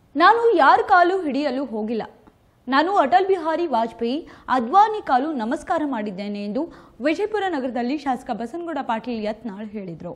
ನಾನು ಯಾರ ಕಾಲು ಹಿಡಿಯಲು ಹೋಗಿಲ್ಲ ನಾನು ಅಟಲ್ ಬಿಹಾರಿ ವಾಜಪೇಯಿ ಅದ್ವಾನಿ ಕಾಲು ನಮಸ್ಕಾರ ಮಾಡಿದ್ದೇನೆ ಎಂದು ವಿಜಯಪುರ ನಗರದಲ್ಲಿ ಶಾಸಕ ಬಸನಗೌಡ ಪಾಟೀಲ್ ಯತ್ನಾಳ್ ಹೇಳಿದರು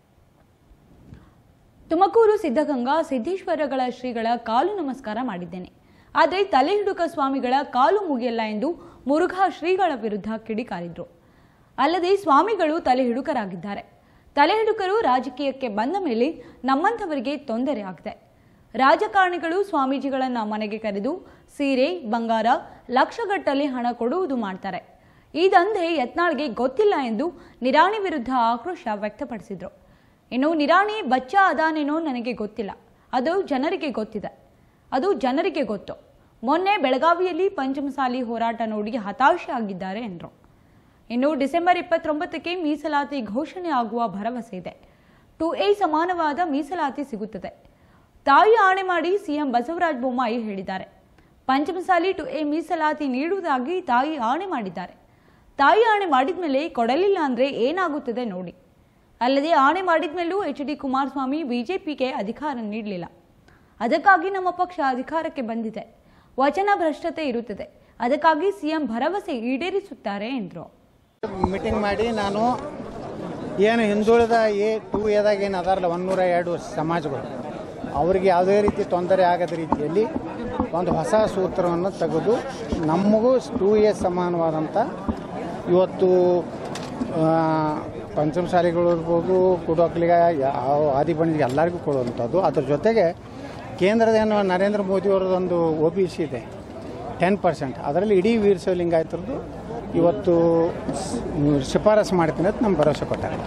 ತುಮಕೂರು ಸಿದ್ಧಗಂಗಾ ಸಿದ್ದೇಶ್ವರಗಳ ಶ್ರೀಗಳ ಕಾಲು ನಮಸ್ಕಾರ ಮಾಡಿದ್ದೇನೆ ಆದರೆ ತಲೆ ಹಿಡುಕ ಸ್ವಾಮಿಗಳ ಕಾಲು ಮುಗಿಯಲ್ಲ ಎಂದು ಮುರುಘಾ ಶ್ರೀಗಳ ವಿರುದ್ಧ ಕಿಡಿಕಾರಿದ್ರು ಅಲ್ಲದೆ ಸ್ವಾಮಿಗಳು ತಲೆ ಹಿಡುಕರಾಗಿದ್ದಾರೆ ತಲೆ ಹಿಡುಕರು ರಾಜಕೀಯಕ್ಕೆ ಬಂದ ಮೇಲೆ ನಮ್ಮಂಥವರಿಗೆ ತೊಂದರೆ ಆಗಿದೆ ರಾಜಕಾರಣಿಗಳು ಸ್ವಾಮೀಜಿಗಳನ್ನ ಮನೆಗೆ ಕರೆದು ಸೀರೆ ಬಂಗಾರ ಲಕ್ಷಗಟ್ಟಲೆ ಹಣ ಕೊಡುವುದು ಮಾಡ್ತಾರೆ ಈ ದಂಧೆ ಯತ್ನಾಳ್ಗೆ ಗೊತ್ತಿಲ್ಲ ಎಂದು ನಿರಾಣಿ ವಿರುದ್ಧ ಆಕ್ರೋಶ ವ್ಯಕ್ತಪಡಿಸಿದ್ರು ಇನ್ನು ನಿರಾಣಿ ಬಚ್ಚ ಅದಾನೇನೋ ನನಗೆ ಗೊತ್ತಿಲ್ಲ ಅದು ಜನರಿಗೆ ಗೊತ್ತಿದೆ ಅದು ಜನರಿಗೆ ಗೊತ್ತು ಮೊನ್ನೆ ಬೆಳಗಾವಿಯಲ್ಲಿ ಪಂಚಮಸಾಲಿ ಹೋರಾಟ ನೋಡಿ ಹತಾಶೆ ಆಗಿದ್ದಾರೆ ಎಂದರು ಇನ್ನು ಡಿಸೆಂಬರ್ ಇಪ್ಪತ್ತೊಂಬತ್ತಕ್ಕೆ ಮೀಸಲಾತಿ ಘೋಷಣೆ ಆಗುವ ಭರವಸೆ ಇದೆ ಟು ಎ ಸಮಾನವಾದ ಮೀಸಲಾತಿ ಸಿಗುತ್ತದೆ ತಾಯಿ ಆಣೆ ಮಾಡಿ ಸಿಎಂ ಬಸವರಾಜ ಬೊಮ್ಮಾಯಿ ಹೇಳಿದ್ದಾರೆ ಪಂಚಮಸಾಲಿ ಟು ಎ ಮೀಸಲಾತಿ ನೀಡುವುದಾಗಿ ತಾಯಿ ಆಣೆ ಮಾಡಿದ್ದಾರೆ ತಾಯಿ ಆಣೆ ಮಾಡಿದ್ಮೇಲೆ ಕೊಡಲಿಲ್ಲ ಅಂದ್ರೆ ಏನಾಗುತ್ತದೆ ನೋಡಿ ಅಲ್ಲದೆ ಆಣೆ ಮಾಡಿದ್ಮೇಲೂ ಎಚ್ ಡಿ ಕುಮಾರಸ್ವಾಮಿ ಬಿಜೆಪಿಗೆ ಅಧಿಕಾರ ನೀಡಲಿಲ್ಲ ಅದಕ್ಕಾಗಿ ನಮ್ಮ ಪಕ್ಷ ಅಧಿಕಾರಕ್ಕೆ ಬಂದಿದೆ ವಚನ ಭ್ರಷ್ಟತೆ ಇರುತ್ತದೆ ಅದಕ್ಕಾಗಿ ಸಿಎಂ ಭರವಸೆ ಈಡೇರಿಸುತ್ತಾರೆ ಎಂದರು ಮೀಟಿಂಗ್ ಮಾಡಿ ನಾನು ಏನು ಹಿಂದುಳಿದ ಎ ಟೂ ಎದಾಗ ಏನು ಅದಾರಲ್ಲ ಒಂದೂರ ಎರಡು ಸಮಾಜಗಳು ಅವರಿಗೆ ಯಾವುದೇ ರೀತಿ ತೊಂದರೆ ಆಗದ ರೀತಿಯಲ್ಲಿ ಒಂದು ಹೊಸ ಸೂತ್ರವನ್ನು ತೆಗೆದು ನಮಗೂ ಟೂ ಎ ಸಮಾನವಾದಂಥ ಇವತ್ತು ಆ, ಪಂಚಮಸಾಲಿಗಳು ಇರ್ಬೋದು ಕುಡೋಕ್ಲಿಗೆ ಯಾವ ಆದಿಬಂಡಿಗೆ ಎಲ್ಲರಿಗೂ ಕೊಡುವಂಥದ್ದು ಅದ್ರ ಜೊತೆಗೆ ಕೇಂದ್ರದ ಏನು ನರೇಂದ್ರ ಮೋದಿಯವರದೊಂದು ಒ ಬಿ ಸಿ ಇದೆ ಟೆನ್ ಪರ್ಸೆಂಟ್ ಅದರಲ್ಲಿ ಇಡೀ ವೀರಶೈವ ಲಿಂಗಾಯತರದ್ದು ಇವತ್ತು ಸ್- ಶಿಫಾರಸು ಮಾಡ್ತೀನಿ ಅಂತ ನಮ್ಗೆ ಭರವಸೆ ಕೊಟ್ಟಾರೆ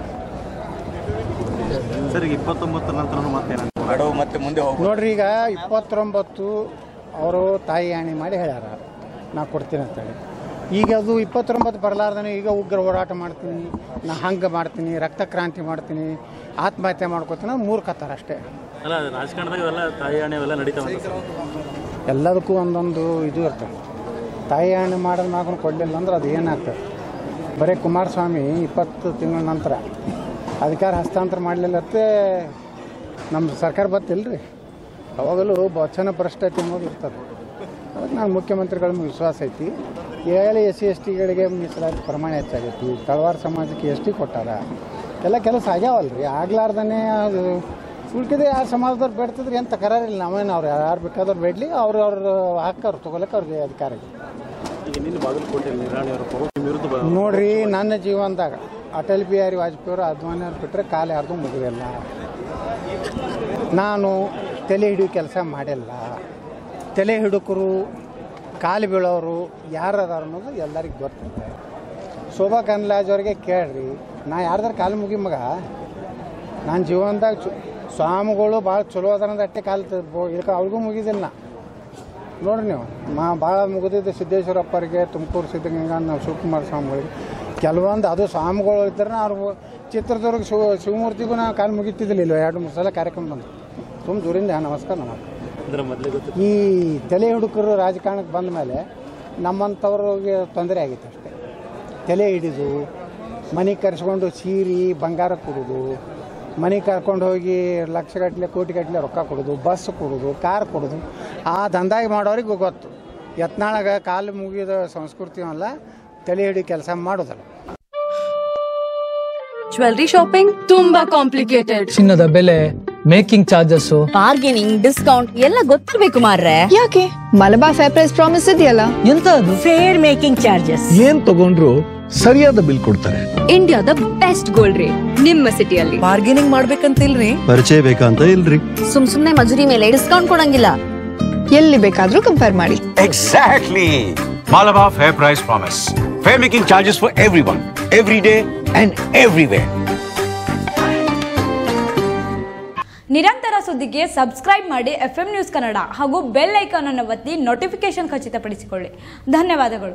ಸರ್ ಈಗ ಇಪ್ಪತ್ತೊಂಬತ್ತರ ನಂತರ ಮತ್ತೇನ ಗಡುವು ಮತ್ತೆ ಮುಂದೆ ಹೋಗ್ಬೋದು ನೋಡ್ರಿ ಈಗ ಇಪ್ಪತ್ತೊಂಬತ್ತು ಅವರು ತಾಯಿ ಆಣಿ ಮಾಡಿ ಹೇಳ್ಯಾರ ನಾ ಕೊಡ್ತೀನಿ ಅಂತೇಳಿ ಈಗ ಅದು ಇಪ್ಪತ್ತೊಂಬತ್ತು ಬರಲಾರ್ದೇ ಈಗ ಉಗ್ರ ಹೋರಾಟ ಮಾಡ್ತೀನಿ ನಾ ಹಂಗೆ ಮಾಡ್ತೀನಿ ರಕ್ತ ಕ್ರಾಂತಿ ಮಾಡ್ತೀನಿ ಆತ್ಮಹತ್ಯೆ ಮಾಡ್ಕೋತೀನಿ ಅದು ಮೂರ್ಖತ್ತಾರ ಅಷ್ಟೇ ಅಲ್ಲ ರಾಜಕಾರಣದಾಗ ಇವೆಲ್ಲ ತಾಯಿ ಹಣೆ ಇವೆಲ್ಲ ನಡೀತಾವಂತ ಸರ್ ಎಲ್ಲದಕ್ಕೂ ಒಂದೊಂದು ಇದು ಇರ್ತದೆ ತಾಯಿ ಹಣ್ಣು ಮಾಡೋದು ಮಗನ ಕೊಡಲಿಲ್ಲ ಅಂದ್ರೆ ಅದು ಏನಾಗ್ತದೆ ಬರೀ ಕುಮಾರಸ್ವಾಮಿ ಇಪ್ಪತ್ತು ತಿಂಗಳ ನಂತರ ಅಧಿಕಾರ ಹಸ್ತಾಂತರ ಮಾಡಲಿಲ್ಲತ್ತೆ ನಮ್ಮ ಸರ್ಕಾರ ಬತ್ತಿಲ್ಲ ರೀ ಅವಾಗಲೂ ವಚನ ಭ್ರಷ್ಟತೆ ಅನ್ನೋದು ಇರ್ತದೆ ಅದಕ್ಕೆ ನಾನು ಮುಖ್ಯಮಂತ್ರಿಗಳ ಮೇಲೆ ವಿಶ್ವಾಸ ಐತಿ ಈಗಾಗಲೇ ಎಸ್ ಸಿ ಎಸ್ ಟಿಗಳಿಗೆ ಮೀಸಲಾತಿ ಪ್ರಮಾಣ ಹೆಚ್ಚಾಗೈತಿ ತಳವಾರ ಸಮಾಜಕ್ಕೆ ಎಸ್ ಟಿ ಕೊಟ್ಟಾರ ಎಲ್ಲ ಕೆಲಸ ಆಗ್ಯಾವಲ್ರಿ ಆಗ್ಲಾರ್ದೇ ಅದು ಉಳ್ಕಿದೆ ಯಾರು ಸಮಾಜದವ್ರು ಬೇಡ್ತಿದ್ರೆ ಏನು ತಕರಾರಿಲ್ಲ ನಾವೇನು ಅವ್ರು ಯಾರು ಬೇಕಾದವ್ರು ಬೇಡಲಿ ಅವ್ರು ಅವ್ರ ಹಕ್ಕು ಅವ್ರು ತೊಗೊಳಕ್ಕೆ ಅವ್ರಿಗೆ ಅಧಿಕಾರ ಇದೆ ಈಗ ನಿನ್ನ ಬಾಗಲಕೋಟೆ ನಿರಾಣಿ ಅವರು ನಿಮ್ಮ ವಿರುದ್ಧ ಬ- ನೋಡ್ರಿ ನನ್ನ ಜೀವನದಾಗ ಅಟಲ್ ಬಿಹಾರಿ ವಾಜಪೇಯಿ ಅವರು ಅದ್ವಾನಿ ಅವ್ರು ಬಿಟ್ಟರೆ ಕಾಲು ಯಾರ್ದು ಮುಗಿದಿಲ್ಲ ನಾನು ತಲೆ ಹಿಡಿಯೋ ಕೆಲಸ ಮಾಡಿಲ್ಲ ತಲೆ ಹಿಡುಕರು ಕಾಲು ಬೀಳೋರು ಯಾರದಾರ ಅನ್ನೋದು ಎಲ್ಲರಿಗೂ ಗೊತ್ತಿದೆ ಶೋಭಾ ಕನ್ಲಾಜ್ ಅವ್ರಿಗೆ ಕೇಳ್ರಿ ನಾ ಯಾರ್ದಾರ ಕಾಲು ಮುಗಿ ಮಗ ನಾನು ಜೀವನದಾಗ ಚು ಸ್ವಾಮಿಗಳು ಭಾಳ ಚಲೋ ಅದಾರ ಅಂದ್ರೆ ಅಟ್ಟೆ ಕಾಲು ಇಳ್ಕ ಅವ್ರಿಗೂ ಮುಗಿದಿಲ್ಲ ನಾ ನೋಡ್ರಿ ನೀವು ಮಾ ಭಾಳ ಮುಗಿದಿದ್ದು ಸಿದ್ದೇಶ್ವರಪ್ಪರಿಗೆ ತುಮಕೂರು ಸಿದ್ಧಗಂಗಾ ನಾವು ಶಿವಕುಮಾರ ಸ್ವಾಮಿಗಳಿಗೆ ಕೆಲವೊಂದು ಅದು ಸ್ವಾಮಿಗಳು ಇದ್ದರೆ ಅವ್ರು ಚಿತ್ರದುರ್ಗ ಶಿವ ಶಿವಮೂರ್ತಿಗೂ ನಾವು ಕಾಲು ಮುಗಿತಿದ್ದಿಲ್ಲ ಇಲ್ವ ಎರಡು ಮೂರು ಸಲ ಕಾರ್ಯಕ್ರಮ ಬಂದು ತುಂಬ ದೂರಿಂದ ನಮಸ್ಕಾರ ನಮಸ್ಕಾರ ಅಂದ್ರೆ ಮೊದಲೇ ಗೊತ್ತು ಈ ತಲೆ ಹುಡುಕರು ರಾಜಕಾರಣಕ್ಕೆ ಬಂದ ಮೇಲೆ ನಮ್ಮಂಥವ್ರಿಗೆ ತೊಂದರೆ ಆಗಿತ್ತು ಅಷ್ಟೇ ತಲೆ ಹಿಡಿದು ಮನೆಗೆ ಕರೆಸ್ಕೊಂಡು ಸೀರೆ ಬಂಗಾರ ಕೊಡೋದು ಮನೆಗೆ ಕರ್ಕೊಂಡು ಹೋಗಿ ಲಕ್ಷಗಟ್ಟಲೆ ಕೋಟಿಗಟ್ಟಲೆ ರೊಕ್ಕ ಕೊಡೋದು ಬಸ್ ಕೊಡೋದು ಕಾರ್ ಕೊಡೋದು ಆ ದಂಧಾಗಿ ಮಾಡೋರಿಗೆ ಗೊತ್ತು ಯತ್ನಾಳಗ ಕಾಲು ಮುಗಿದ ಸಂಸ್ಕೃತಿ ಅಲ್ಲ ತಲೆ ಹಿಡಿ ಕೆಲಸ ಮಾಡೋದಲ್ಲ ಜ್ಯುವೆಲ್ರಿ ಶಾಪಿಂಗ್ ತುಂಬಾ ಕಾಂಪ್ಲಿಕೇಟೆಡ್ ಚಿನ್ನದ ಬೆಲೆ ಮೇಕಿಂಗ್ ಚಾರ್ಜಸ್ ಬಾರ್ಗೇನಿಂಗ್ ಡಿಸ್ಕೌಂಟ್ ಎಲ್ಲ ಗೊತ್ತಿರ್ಬೇಕು ಮಾರ್ರೆ ಯಾಕೆ ಮಲಬಾರ್ ಫೇರ್ ಪ್ರೈಸ್ ಪ್ರಾಮಿಸ್ ಇದೆಯಲ್ಲ ಎಂತ ಅದು ಫೇರ್ ಮೇಕಿಂಗ್ ಚಾರ್ಜಸ್ ಏನ್ ತಗೊಂಡ್ರು ಸರಿಯಾದ ಬಿಲ್ ಕೊಡ್ತಾರೆ ಇಂಡಿಯಾದ ಬೆಸ್ಟ್ ಗೋಲ್ಡ್ ರೇಟ್ ನಿಮ್ಮ ಸಿಟಿಯಲ್ಲಿ ಬಾರ್ಗೇನಿಂಗ್ ಮಾಡ್ಬೇಕಂತಿಲ್ರಿ ಪರಿಚಯ ಬೇಕಂತ ಇಲ್ರಿ ಸುಮ್ ಸುಮ್ನೆ ಮಜೂರಿ ಮೇಲೆ ಡಿಸ್ಕೌಂಟ್ ಕೊಡಂಗಿಲ್ಲ ಎಲ್ಲಿ ಬೇಕಾದ್ರೂ ಕಂಪೇರ್ ಮಾಡಿ exactly Malabar fair price promise fair making charges for every one every day and everywhere ನಿರಂತರ ಸುದ್ದಿಗೆ ಸಬ್ಸ್ಕ್ರೈಬ್ ಮಾಡಿ ಎಫ್ ನ್ಯೂಸ್ ಕನ್ನಡ ಹಾಗೂ ಬೆಲ್ ಐಕಾನ್ ಅನ್ನು ಒತ್ತಿ ನೋಟಿಫಿಕೇಶನ್ ಖಚಿತಪಡಿಸಿಕೊಳ್ಳಿ ಧನ್ಯವಾದಗಳು